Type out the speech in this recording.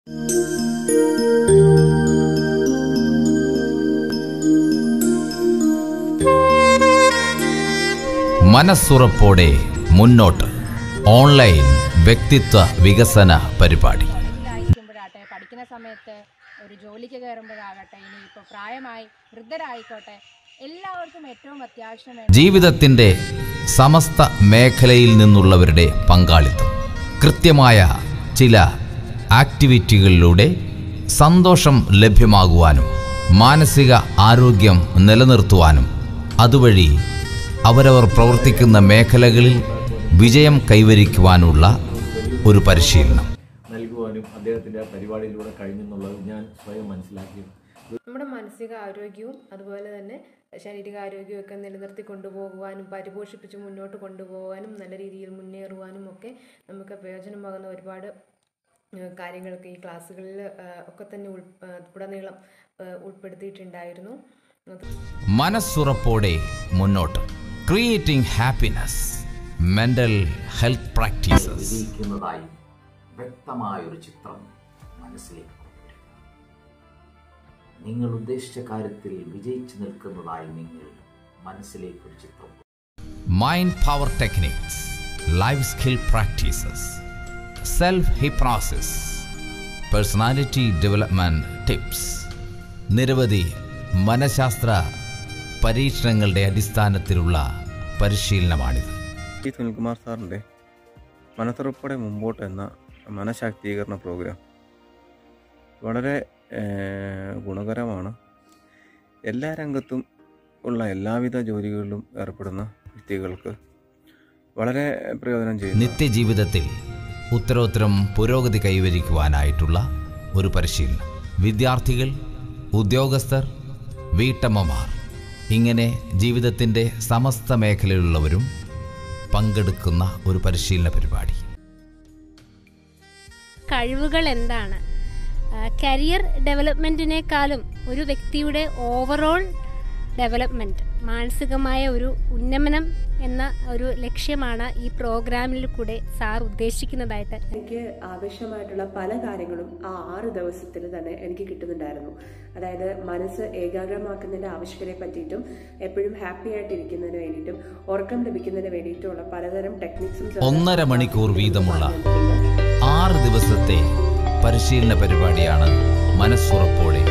മനസ്സുറപ്പോടെ മുന്നോട്ട് ഓൺലൈൻ വ്യക്തിത്വ വികസന പരിപാടി ായിരിക്കുമ്പോഴാട്ടെ പഠിക്കുന്ന സമയത്ത് ഒരു ജോലിക്ക് കയറുമ്പോഴാകട്ടെ ഇനി ഇപ്പോൾ പ്രായമായി വൃദ്ധരായിക്കോട്ടെ എല്ലാവർക്കും ഏറ്റവും അത്യാവശ്യം വേണ്ട ജീവിതത്തിൻ്റെ സമസ്ത മേഖലയിൽ നിന്നുള്ളവരുടെ പങ്കാളിത്തം കൃത്യമായ ചില ആക്ടിവിറ്റികളിലൂടെ സന്തോഷം ലഭ്യമാകുവാനും മാനസിക ആരോഗ്യം നിലനിർത്തുവാനും അതുവഴി അവരവർ പ്രവർത്തിക്കുന്ന മേഖലകളിൽ വിജയം കൈവരിക്കുവാനുള്ള ഒരു പരിശീലനം നൽകുവാനും അദ്ദേഹത്തിൻ്റെ ആ പരിപാടിയിലൂടെ കഴിഞ്ഞെന്നുള്ളത് ഞാൻ സ്വയം മനസ്സിലാക്കി നമ്മുടെ മാനസിക ആരോഗ്യവും അതുപോലെ തന്നെ ശാരീരിക ആരോഗ്യവും ഒക്കെ നിലനിർത്തി കൊണ്ടുപോകുവാനും പരിപോഷിപ്പിച്ച് മുന്നോട്ട് കൊണ്ടുപോകാനും നല്ല രീതിയിൽ മുന്നേറുവാനും ഒക്കെ നമുക്ക് പ്രയോജനമാകുന്ന ഒരുപാട് ഏഹ്, കാര്യങ്ങളൊക്കെ ഈ ക്ലാസ്സുകളിൽ ഏഹ്, ഒക്കെ തന്നെ ഉൾ ഏഹ്, ഉടനീളം ഏഹ്, ഉൾപ്പെടുത്തിയിട്ടുണ്ടായിരുന്നു അത് മനസ്സുറപ്പോടെ മുന്നോട്ട് creating happiness mental health practices വിജയിക്കുന്നതായി വ്യക്തമായൊരു ചിത്രം മനസ്സിലേക്ക് കൊണ്ടുവരിക നിങ്ങൾ ഉദ്ദേശിച്ച കാര്യത്തിൽ വിജയിച്ചു നിൽക്കുന്നതായി നിങ്ങൾ മനസ്സിലേക്ക് ഒരു ചിത്രം mind power techniques life skill practices self hypnosis personality development tips നിരവധി മനഃശാസ്ത്ര പരീക്ഷണങ്ങളുടെ അടിസ്ഥാനത്തിലുള്ള പരിശീലനമാണിത് ടി സുനിൽകുമാർ സാറിൻ്റെ മനസ്സുറപ്പോടെ മുമ്പോട്ട് എന്ന മനഃശാക്തീകരണ പ്രോഗ്രാം വളരെ ഏഹ്, ഗുണകരമാണ് എല്ലാ രംഗത്തും ഉള്ള എല്ലാവിധ ജോലികളിലും ഏർപ്പെടുന്ന വ്യക്തികൾക്ക് വളരെ പ്രയോജനം ചെയ്യുന്നു നിത്യജീവിതത്തിൽ ഉത്തരോത്തരം പുരോഗതി കൈവരിക്കുവാനായിട്ടുള്ള ഒരു പരിശീലനം വിദ്യാർത്ഥികൾ ഉദ്യോഗസ്ഥർ വീട്ടമ്മമാർ ഇങ്ങനെ ജീവിതത്തിൻ്റെ സമസ്ത മേഖലയിലുള്ളവരും പങ്കെടുക്കുന്ന ഒരു പരിശീലന പരിപാടി കഴിവുകൾ എന്താണ് കരിയർ ഡെവലപ്മെൻറ്റിനേക്കാളും ഒരു വ്യക്തിയുടെ ഓവറോൾ ഡെവലപ്മെൻറ്റ് മാനസികമായ ഒരു ഉന്നമനം എന്ന ഒരു ലക്ഷ്യമാണ് ഈ പ്രോഗ്രാമിൽ കൂടെ സാർ ഉദ്ദേശിക്കുന്നതായിട്ട് എനിക്ക് ആവശ്യമായിട്ടുള്ള പല കാര്യങ്ങളും ആ ആറ് ദിവസത്തിൽ തന്നെ എനിക്ക് കിട്ടുന്നുണ്ടായിരുന്നു അതായത് മനസ്സ് ഏകാഗ്രമാക്കുന്നതിന്റെ ആവശ്യകതയെ പറ്റിയിട്ടും എപ്പോഴും ഹാപ്പി ആയിട്ടിരിക്കുന്നതിന് വേണ്ടിയിട്ടും ഉറക്കം ലഭിക്കുന്നതിന് വേണ്ടിയിട്ടുമുള്ള പലതരം ടെക്നിക്സും ഒന്നര മണിക്കൂർ വീതമുള്ള ആറ് ദിവസത്തെ പരിശീലന പരിപാടിയാണ് മനസ്സുറപ്പോടെ